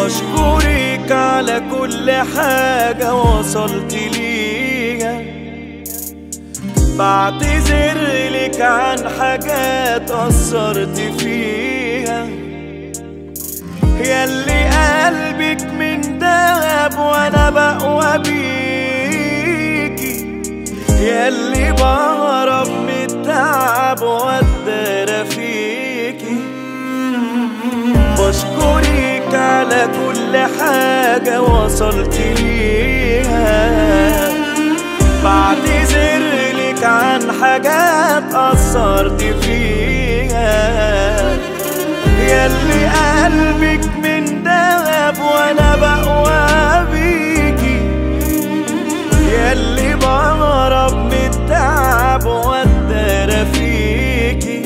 بشكرك على كل حاجة وصلت ليها بعتذر لك عن حاجات قصرت فيها ياللي قلبك من دهب وانا بقوى بيكي ياللي بهرب من التعب واتدارى فيكي بشكرك على كل حاجة وصلت ليها بعتذر لك عن حاجات قصرت فيها ياللي قلبك من دهب وانا بقوى بيكي ياللي بهرب من التعب واتدارى فيكي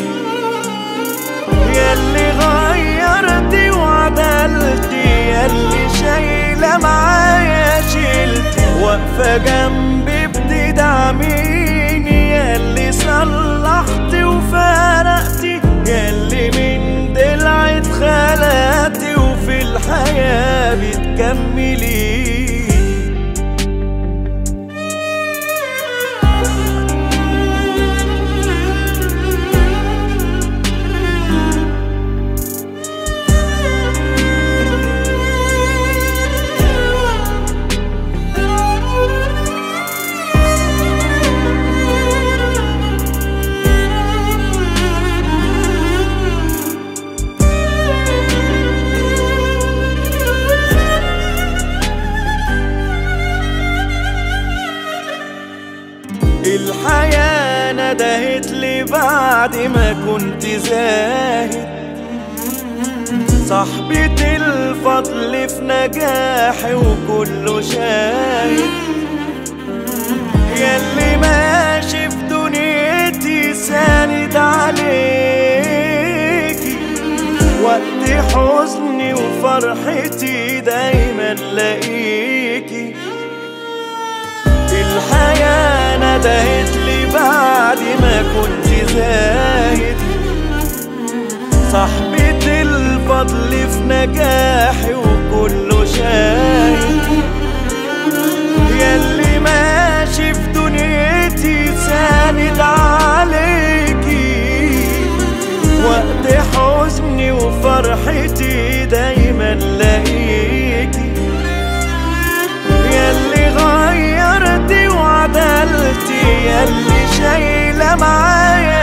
ياللي غيرتي وعدلتي ياللي شايلة معايا شيلتي واقفة جنبي بتدعميني ياللي صلحتي وفرقتي ياللي من دلع اتخلقتي وفي الحياة بتكمليني الحياة ندهت لي بعد ما كنت زاهد صاحبة الفضل في نجاحي وكله شاهد ياللي ماشي في دنيتي ساند عليكي وقت حزني وفرحتي دايما لاقيكي الحياة ندهت لي بعد ما كنت زاهد صاحبة الفضل في نجاحي وكله شاهد ياللي ماشي في دنيتي ساند عليكي وقت حزني وفرحتي دايما لاقيكي ياللي غيرتي وعدلتي ياللي شايلة معايا